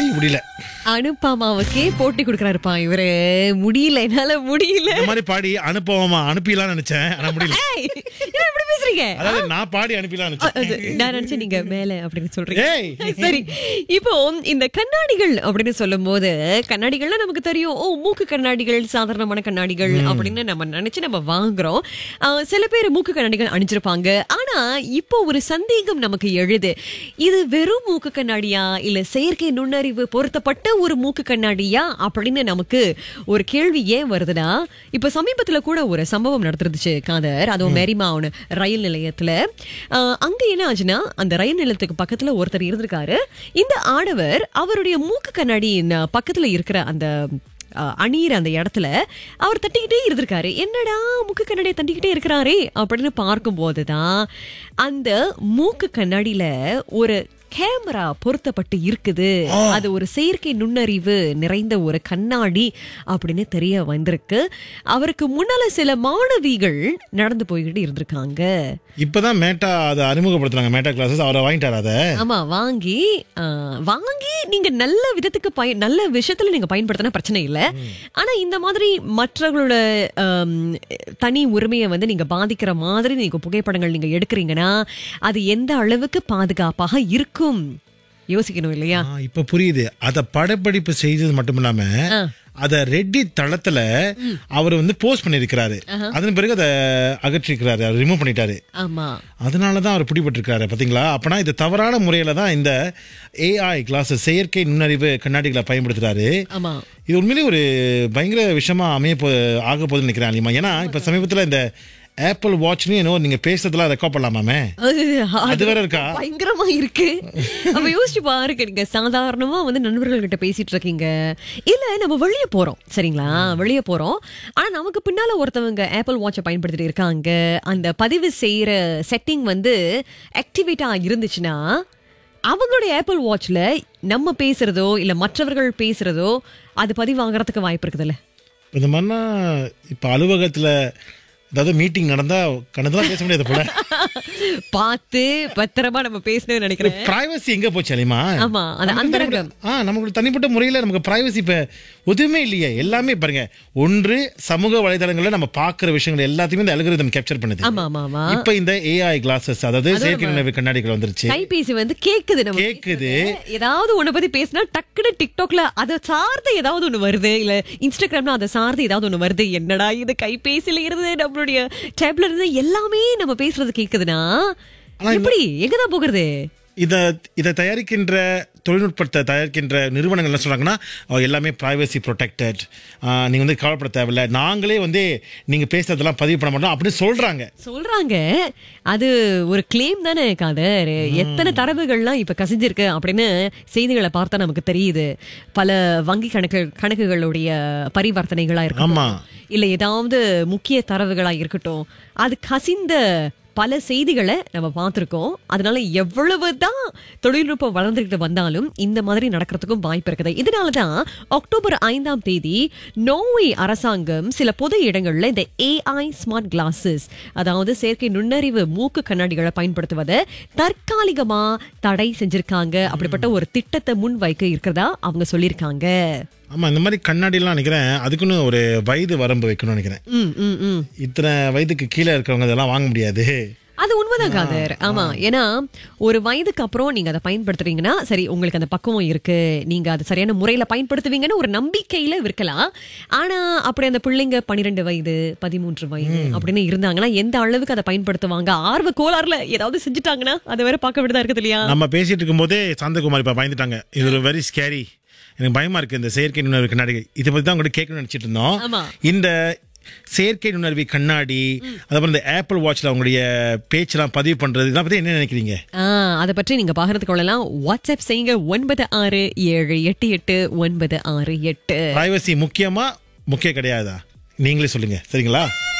முடியல அனுப்பாமாவுக்கே போட்டி கொடுக்கறாருப்பா இவரு முடியல என்னால முடியல இந்த மாதிரி பாடி அனுப்பவமா அனுப்பிடலாம் நினைச்சேன் ஆனா முடியல ஏய், ஏன் இப்படி பேசுறீங்க அதாவது நான் பாடி அனுப்பிடலாம் அது, நினைச்சேன் நான் நினைச்சேன் நீங்க மேல அப்படின்னு சொல்றீங்க ஏய் சரி இப்போ இந்த கண்ணாடிகள் அப்படின்னு சொல்லும் போது கண்ணாடிகள்லாம் நமக்கு தெரியும் ஓ மூக்கு கண்ணாடிகள் சாதாரணமான கண்ணாடிகள் அப்படின்னு நம்ம நினைச்சு நம்ம வாங்குறோம் ஆஹ், சில பேர் மூக்கு கண்ணாடிகள் அணிஞ்சிருப்பாங்க ஆனா இப்போ ஒரு சந்தேகம் நமக்கு எழுது இது வெறும் மூக்கு கண்ணாடியா இல்ல செயற்கை நுண்ணறிவு பொருத்தப்பட்ட ஒரு மூக்கு கண்ணாடியா அப்படின்னு நமக்கு ஒரு கேள்வி ஏன் வருதுன்னா இப்ப சமீபத்துல கூட ஒரு சம்பவம் நடந்துருந்துச்சு காதர் அதுவும் மெரிமாவுன் ரயில் நிலையத்துல ஆஹ், அங்க என்ன ஆச்சுன்னா அந்த ரயில் நிலையத்துக்கு பக்கத்துல ஒருத்தர் இருந்திருக்காரு இந்த ஆடவர் அவருடைய மூக்கு கண்ணாடியின் பக்கத்துல இருக்கிற அந்த அஹ், அணியிற அந்த இடத்துல அவர் தட்டிக்கிட்டே இருந்திருக்காரு என்னடா மூக்கு கண்ணாடியை தட்டிக்கிட்டே இருக்கிறாரே அப்படின்னு பார்க்கும்போதுதான் அந்த மூக்கு கண்ணாடியில ஒரு கேமரா பொருத்தப்பட்டு இருக்குது அது ஒரு செயற்கை நுண்ணறிவு நிறைந்த ஒரு கண்ணாடி அப்படின்னு தெரிய வந்திருக்கு அவருக்கு முன்னால சில மாணவிகள் நடந்து போய்கிட்டு இருந்திருக்காங்க இப்பதான் மேட்டா அதை அறிமுகப்படுத்துறாங்க மேட்டா கிளாஸஸ் அவரை வாங்கிட்டாரு அதை ஆமா வாங்கி ஆ, வாங்கி நீங்க நல்ல விதத்துக்கு பயன் நல்ல விஷயத்துல நீங்க பயன்படுத்தினா பிரச்சனை இல்ல ஆனா இந்த மாதிரி மற்றவர்களோட ஆம், தனி உரிமையை வந்து நீங்க பாதிக்கிற மாதிரி நீங்க புகைப்படங்கள் நீங்க எடுக்கிறீங்கன்னா அது எந்த அளவுக்கு பாதுகாப்பாக இருக்கும் யோசிக்கணும் இல்லையா ஆ, இப்ப புரியுது அத படப்பிடிப்பு செய்தது மட்டும் இல்லாம ஆ. அத ரெட்டி தளத்துல அவர் வந்து போஸ்ட் பண்ணிருக்கிறாரு அதன் பிறகு அதை அகற்றிருக்கிறாரு அவர் ரிமூவ் பண்ணிட்டாரு ஆமா அதனாலதான் அவர் பிடிபட்டிருக்காரு பாத்தீங்களா அப்பனா இது தவறான முறையில தான் இந்த ஏஐ கிளாஸ் செயற்கை நுண்ணறிவு கண்ணாடிகளை பயன்படுத்துறாரு ஆமா இது உண்மையிலேயே ஒரு பயங்கர விஷயமா அமைய போ ஆக போகுதுன்னு நினைக்கிறேன் அலிமா ஏன்னா இப்ப சமீபத்துல இந்த ஆப்பிள் வாட்ச்னு என்னவோ நீங்க பேசுறதுலாம் ரெக்கார்ட் பண்ணலாமாமே அது அது வேற இருக்கா பயங்கரமா இருக்கு அப்ப யோசிச்சு பாருங்க நீங்க சாதாரணமா வந்து நண்பர்கள் கிட்ட பேசிட்டு இருக்கீங்க இல்ல நம்ம வெளிய போறோம் சரிங்களா வெளிய போறோம் ஆனா நமக்கு பின்னால ஒருத்தவங்க ஆப்பிள் வாட்சை பயன்படுத்திட்டு இருக்காங்க அந்த பதிவு செய்யற செட்டிங் வந்து ஆக்டிவேட்டா இருந்துச்சுன்னா அவங்களுடைய ஆப்பிள் வாட்ச்ல நம்ம பேசுறதோ இல்ல மற்றவர்கள் பேசுறதோ அது பதிவாகிறதுக்கு வாய்ப்பு இருக்குதுல்ல இந்த மாதிரினா இப்ப அலுவலகத்துல ஏதாவது மீட்டிங் நடந்தா கணதெல்லாம் பேச முடியாது போல பார்த்து பத்திரமா நம்ம பேசணும்னு நினைக்கிறேன் பிரைவசி எங்க போச்சு அலிமா ஆமா அந்த அந்தரங்கம் ஆ நமக்கு தனிப்பட்ட முறையில நமக்கு பிரைவசி இப்ப எதுவுமே இல்லையே எல்லாமே பாருங்க ஒன்று சமூக வலைதளங்கள்ல நம்ம பாக்குற விஷயங்கள் எல்லாத்தையுமே இந்த அல்கரிதம் கேப்சர் பண்ணுது ஆமா ஆமா ஆமா இப்ப இந்த ஏஐ கிளாஸஸ் அதாவது செயற்கை நுண்ணறிவு கண்ணாடிகள் வந்துருச்சு கைபேசி வந்து கேக்குது நம்ம கேக்குது ஏதாவது ஒண்ணு பத்தி பேசினா டக்குனு டிக்டாக்ல அதை சார்ந்து ஏதாவது ஒண்ணு வருது இல்ல இன்ஸ்டாகிராம்ல அதை சார்ந்து ஏதாவது ஒண்ணு வருது என்னடா இது கைபேசியில இருந்து நம்மளுடைய டேப்ல இருந்து எல்லாமே நம்ம பேசுறது கேக்குதுன்னா எப்படி எங்கதான் போகிறது இத இதை தயாரிக்கின்ற தொழில்நுட்பத்தை தயாரிக்கின்ற நிறுவனங்கள் என்ன சொல்றாங்கன்னா "அஹ், எல்லாமே பிரைவசி ப்ரொடெக்டட் நீங்க வந்து கவலைப்பட தேவையில்ல நாங்களே வந்து நீங்க பேசுறதெல்லாம் பதிவு பண்ண மாட்டோம் அப்படின்னு சொல்றாங்க சொல்றாங்க அது ஒரு கிளைம் தானே காதர் எத்தனை தரவுகள்லாம் இப்ப கசிஞ்சிருக்கு அப்படின்னு செய்திகளை பார்த்தா நமக்கு தெரியுது பல வங்கி கணக்கு கணக்குகளுடைய பரிவர்த்தனைகளா இருக்கட்டும் ஆமா. இல்ல ஏதாவது முக்கிய தரவுகளா இருக்கட்டும் அது கசிந்த பல செய்திகளை நம்ம பார்த்திருக்கோம் அதனால எவ்வளவுதான் தொழில்நுட்பம் வளர்ந்துகிட்டு வந்தாலும் இந்த மாதிரி நடக்கிறதுக்கும் வாய்ப்பு இருக்குது இதனாலதான் அக்டோபர் ஐந்தாம் தேதி நோர்வே அரசாங்கம் சில பொது இடங்கள்ல இந்த ஏஐ ஸ்மார்ட் கிளாஸஸ் அதாவது செயற்கை நுண்ணறிவு மூக்கு கண்ணாடிகளை பயன்படுத்துவதை தற்காலிகமா தடை செஞ்சிருக்காங்க அப்படிப்பட்ட ஒரு திட்டத்தை முன் வைக்க இருக்கிறதா அவங்க சொல்லியிருக்காங்க ஆமா இந்த மாதிரி கண்ணாடி எல்லாம் நினைக்கிறேன் அதுக்குன்னு ஒரு வயது வரம்பு வைக்கணும்னு நினைக்கிறேன் ம் ம் ம் இத்தனை வயதுக்கு கீழே இருக்கிறவங்க இதெல்லாம் வாங்க முடியாது அது உண்மைதான் காதர் ஆமா ஏன்னா ஒரு வயதுக்கு அப்புறம் நீங்க அதை பயன்படுத்துறீங்கன்னா சரி உங்களுக்கு அந்த பக்குவம் இருக்கு நீங்க அது சரியான முறையில பயன்படுத்துவீங்கன்னு ஒரு நம்பிக்கையில இருக்கலாம் ஆனா அப்படி அந்த பிள்ளைங்க பன்னிரெண்டு வயது பதிமூன்று வயது அப்படின்னு இருந்தாங்கன்னா எந்த அளவுக்கு அதை பயன்படுத்துவாங்க ஆர்வ கோளாறுல ஏதாவது செஞ்சுட்டாங்கன்னா அதை வேற பார்க்க விடுதா இருக்குது இல்லையா நம்ம பேசிட்டு இருக்கும்போதே சாந்தகுமார் இப்ப பயந்துட்டாங்க இது ஒரு வெரி ஸ்கேரி எனக்கு பயமா இருக்கு இந்த செயற்கை நுண்ணறிவு கண்ணாடி இதை பத்தி தான் உங்கள்கிட்ட கேட்கணும்னு நினைச்சிட்டு இருந்தோம் ஆமா. இந்த செயற்கை நுண்ணறிவு கண்ணாடி அதுக்கப்புறம் இந்த ஆப்பிள் வாட்ச்ல அவங்களுடைய பேச்செல்லாம் பதிவு பண்றது இதெல்லாம் பத்தி என்ன நினைக்கிறீங்க ஆஹ் அதை பற்றி நீங்க பகிர்ந்து கொள்ளலாம் வாட்ஸ்அப் செய்யுங்க ஒன்பது ஆறு ஏழு எட்டு எட்டு ஒன்பது ஆறு எட்டு பிரைவசி முக்கியமா முக்கியம் கிடையாதா நீங்களே சொல்லுங்க சரிங்களா